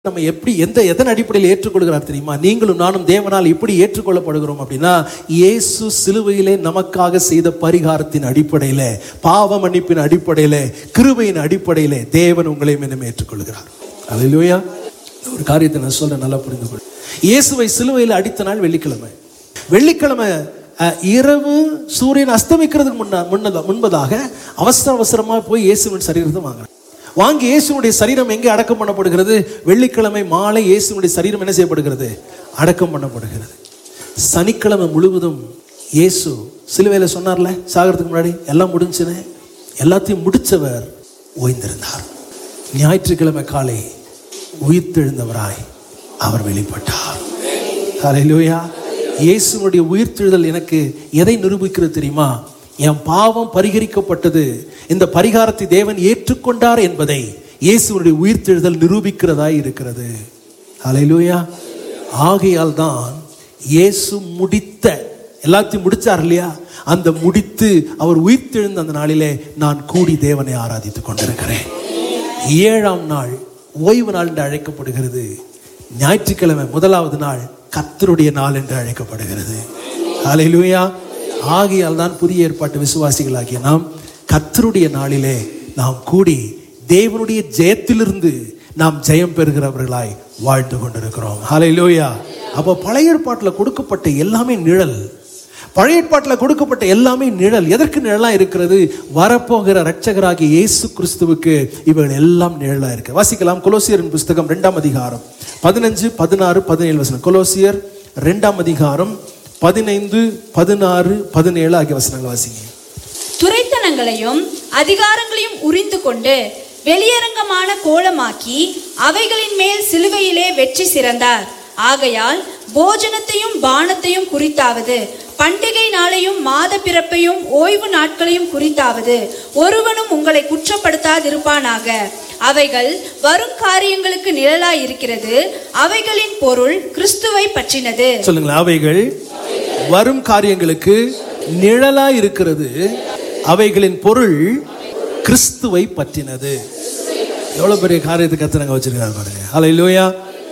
நம்ம எப்படி எந்த எதன் அடிப்படையில் ஏற்றுக்கொள்கிறார் தெரியுமா நீங்களும் நானும் தேவனால் எப்படி ஏற்றுக்கொள்ளப்படுகிறோம் அப்படின்னா இயேசு சிலுவையிலே நமக்காக செய்த பரிகாரத்தின் அடிப்படையில் பாவ மன்னிப்பின் அடிப்படையில் கிருபையின் அடிப்படையில் தேவன் உங்களை மேலும் ஏற்றுக்கொள்கிறார் அல்லேலூயா ஒரு காரியத்தை நான் சொல்றேன் நல்லா புரிந்து கொள் இயேசுவை சிலுவையில் அடித்த நாள் வெள்ளிக்கிழமை வெள்ளிக்கிழமை அஹ், இரவு சூரியன் அஸ்தமிக்கிறதுக்கு முன்ன முன்னதா முன்பதாக அவசர அவசரமா போய் இயேசுவின் சரீரத்தை வாங்குறேன் வாங்கி இயேசுனுடைய சரீரம் எங்கே அடக்கம் பண்ணப்படுகிறது வெள்ளிக்கிழமை மாலை இயேசுனுடைய சரீரம் என்ன செய்யப்படுகிறது அடக்கம் பண்ணப்படுகிறது சனிக்கிழமை முழுவதும் இயேசு சிலுவையில் சொன்னார்ல சாகிறதுக்கு முன்னாடி எல்லாம் முடிஞ்சுன்னு எல்லாத்தையும் முடிச்சவர் ஓய்ந்திருந்தார் ஞாயிற்றுக்கிழமை காலை உயிர்த்தெழுந்தவராய் அவர் வெளிப்பட்டார் ஹalleluya இயேசுனுடைய உயிர்த்தெழுதல் எனக்கு எதை நிரூபிக்கிறது தெரியுமா என் பாவம் பரிகரிக்கப்பட்டது இந்த பரிகாரத்தை தேவன் ஏற்றுக்கொண்டார் என்பதை இயேசுனுடைய உயிர்த்தெழுதல் நிரூபிக்கிறதாய் இருக்கிறது ஹalleluya ஆகையால் தான் இயேசு முடித்த எல்லாத்தையும் முடிச்சார் இல்லையா அந்த முடித்து அவர் உயிர்த்தெழுந்த அந்த நாளிலே நான் கூடி தேவனை ஆராதித்துக் கொண்டிருக்கிறேன் ஏழாம் நாள் ஓய்வு நாள் என்று அழைக்கப்படுகிறது ஞாயிற்றுக்கிழமை முதலாவது நாள் கர்த்தருடைய நாள் என்று அழைக்கப்படுகிறது ஹalleluya ஆகையால் தான் புதிய ஏற்பாட்டு விசுவாசிகளாகிய நாம் கர்த்தருடைய நாளிலே நாம் கூடி தேவனுடைய ஜெயத்திலிருந்து நாம் ஜெயம் பெறுகிறவர்களாய் வாழ்ந்து கொண்டிருக்கிறோம் ஹalleluya அப்போ பழைய ஏற்பாட்டில் கொடுக்கப்பட்ட எல்லாமே நிழல் பழைய ஏற்பாட்டில் கொடுக்கப்பட்ட எல்லாமே நிழல் எதற்கு நிழலா இருக்கிறது வரப்போகிற ரட்சகராகிய இயேசு கிறிஸ்துவுக்கு இவைகள் எல்லாம் நிழலா இருக்கு வாசிக்கலாம் கொலோசியரின் புஸ்தகம் ரெண்டாம் அதிகாரம் பதினஞ்சு பதினாறு பதினேழு வசனம் கொலோசியர் ரெண்டாம் அதிகாரம் பதினைந்து பதினாறு பதினேழு ஆகிய வசனங்கள் வாசிங்க துரைத்தனங்களையும் அதிகாரங்களையும் உரிந்து கொண்டு வெளியரங்கமான கோலமாக்கி அவைகளின் மேல் சிலுவையிலே வெற்றி சிறந்தார் ஆகையால் போஜனத்தையும் பானத்தையும் குறித்தாவது பண்டிகை நாளையும் மாத பிறப்பையும் ஓய்வு நாட்களையும் குறித்தாவது ஒருவனும் உங்களை குற்றப்படுத்தாதிருப்பானாக அவைகள் வரும் காரியங்களுக்கு நிழலாய் இருக்கிறது அவைகளின் பொருள் கிறிஸ்துவை பற்றினது சொல்லுங்களேன் அவைகள் வரும் காரியங்களுக்கு நிழலா இருக்கிறது அவைகளின் பொருள் கிறிஸ்துவை பற்றினது எவ்வளவு பெரிய காரியத்தை கத்துறங்க வச்சிருக்காரு பாருங்க ஹalleluya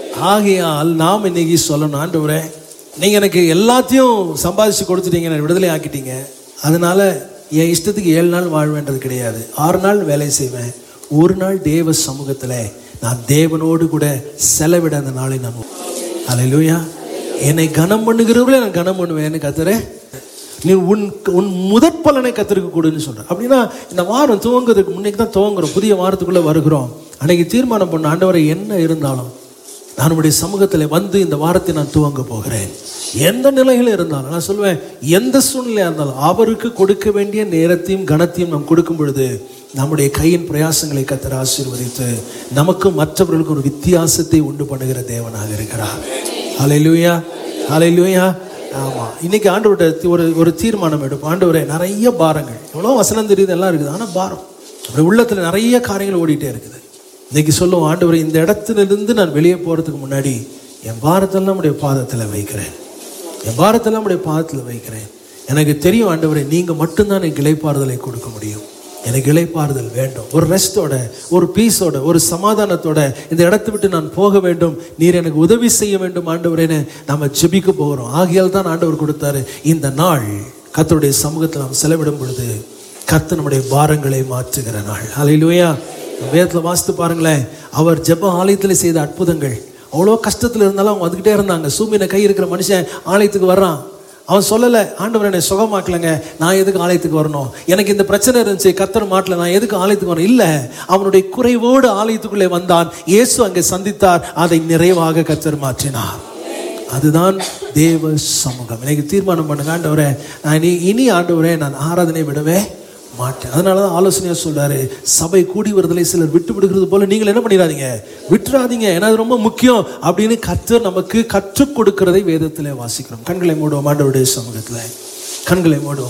ஆகையால் நாம் இன்னைக்கு சொல்லணும் ஆண்டவரே நீங்க எனக்கு எல்லாத்தையும் சம்பாதிச்சு கொடுத்துட்டீங்க என்னை விடுதலை ஆக்கிட்டீங்க அதனால என் இஷ்டத்துக்கு ஏழு நாள் வாழ்வேன்றது கிடையாது ஆறு நாள் வேலை செய்வேன் ஒரு நாள் தேவ சமூகத்துல நான் தேவனோடு கூட செலவிட அந்த நாளை நான் ஹalleluya என்னை கனம் பண்ணுகிறவர்களே நான் கனம் பண்ணுவேன்னு கத்துறேன் நீ உன் உன் முதற் பலனை கத்திருக்க கூடுன்னு சொல்ற அப்படின்னா இந்த வாரம் துவங்குறதுக்கு முன்னைக்கு தான் துவங்குறோம் புதிய வாரத்துக்குள்ள வருகிறோம் அன்னைக்கு தீர்மானம் பண்ண ஆண்டவரை என்ன இருந்தாலும் நான் உடைய சமூகத்தில் வந்து இந்த வாரத்தை நான் துவங்க போகிறேன் எந்த நிலையில் இருந்தாலும் நான் சொல்லுவேன் எந்த சூழ்நிலையாக இருந்தாலும் அவருக்கு கொடுக்க வேண்டிய நேரத்தையும் கனத்தையும் நாம் கொடுக்கும் பொழுது நம்முடைய கையின் பிரயாசங்களை கத்தர் ஆசீர்வதித்து நமக்கும் மற்றவர்களுக்கும் ஒரு வித்தியாசத்தை உண்டு பண்ணுகிற தேவனாக இருக்கிறார் ஹalleluya ஹalleluya ஆமா இன்னைக்கு ஆண்டவர்கிட்ட ஒரு ஒரு தீர்மானம் எடுப்போம் ஆண்டவரே நிறைய பாரங்கள் எவ்வளோ வசனம் தெரியுது எல்லாம் இருக்குது ஆனால் பாரம் அப்படி உள்ளத்துல நிறைய காரியங்கள் ஓடிட்டே இருக்குது இன்னைக்கு சொல்லுவோம் ஆண்டவரே இந்த இடத்திலிருந்து நான் வெளியே போறதுக்கு முன்னாடி என் பாரத்தெல்லாம் உடைய பாதத்தில் வைக்கிறேன் என் பாரத்தெல்லாம் உடைய பாதத்தில் வைக்கிறேன் எனக்கு தெரியும் ஆண்டவரே நீங்க மட்டும்தான் எனக்கு இளைப்பாறுதலை கொடுக்க முடியும் எனக்கு இளைப்பாறுதல் வேண்டும் ஒரு ரெஸ்டோட ஒரு பீஸோட ஒரு சமாதானத்தோட இந்த இடத்தை விட்டு நான் போக வேண்டும் நீர் எனக்கு உதவி செய்ய வேண்டும் ஆண்டவரேன்னு நம்ம ஜெபிக்க போகிறோம் ஆகையால் தான் ஆண்டவர் கொடுத்தாரு இந்த நாள் கர்த்தருடைய சமூகத்தில் நாம் செலவிடும் பொழுது கர்த்தர் நம்முடைய பாரங்களை மாற்றுகிற நாள் ஹalleluya வேதத்தில் வாசித்து பாருங்களேன் அவர் ஜெப ஆலயத்தில் செய்த அற்புதங்கள் அவ்வளோ கஷ்டத்தில் இருந்தாலும் அவங்க வந்துக்கிட்டே இருந்தாங்க சூமின கை இருக்கிற மனுஷன் ஆலயத்துக்கு வர்றான் அவன் சொல்லலை ஆண்டவர் என்னை சுகமாக்கலைங்க நான் எதுக்கு ஆலயத்துக்கு வரணும் எனக்கு இந்த பிரச்சனை இருந்துச்சு கத்தர் மாட்டல நான் எதுக்கு ஆலயத்துக்கு வரணும் இல்லை அவனுடைய குறைவோடு ஆலயத்துக்குள்ளே வந்தான் இயேசு அங்கே சந்தித்தார் அதை நிறைவாக கத்தர் மாற்றினார் அதுதான் தேவ சமூகம் எனக்கு தீர்மானம் பண்ணுங்க ஆண்டவரே நான் இனி இனி ஆண்டவரே நான் ஆராதனை விடவே மாட்டேன் அதனால தான் ஆலோசனையா சொல்றாரு சபை கூடி வருதலை சிலர் விட்டு விடுகிறது போல நீங்கள் என்ன பண்ணிடாதீங்க விட்டுறாதீங்க ஏன்னா அது ரொம்ப முக்கியம் அப்படின்னு கர்த்தர் நமக்கு கற்றுக் கொடுக்கிறதை வேதத்தில் வாசிக்கிறோம் கண்களை மூடுவோம் ஆண்டவருடைய சமூகத்தில் கண்களை மூடுவோம்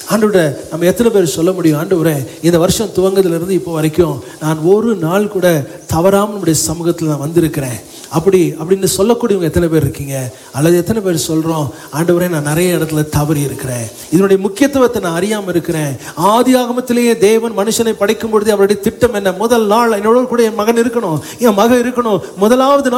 ஆண்டவரே நம்ம எத்தனை பேர் சொல்ல முடியும் ஆண்டவரே இந்த வருஷம் துவங்கத்துல இருந்து இப்போ வரைக்கும் நான் ஒரு நாள் கூட தவறாம நம்முடைய சமூகத்தில் நான் வந்திருக்கிறேன் அப்படி அப்படின்னு சொல்லக்கூடியவங்க எத்தனை பேர் இருக்கீங்க அல்லது எத்தனை பேர் சொல்றோம் ஆண்டவரே நான் நிறைய இடத்துல தவறி இருக்கிறேன் இதனுடைய முக்கியத்துவத்தை நான் அறியாம இருக்கிறேன் ஆதி ஆகமத்திலேயே தேவன் மனுஷனை படைக்கும் பொழுது அவருடைய திட்டம் என்ன முதல் நாள் என்னோட கூட என் மகன் இருக்கணும் என் மகன் இருக்கணும் முதலாவது நாள்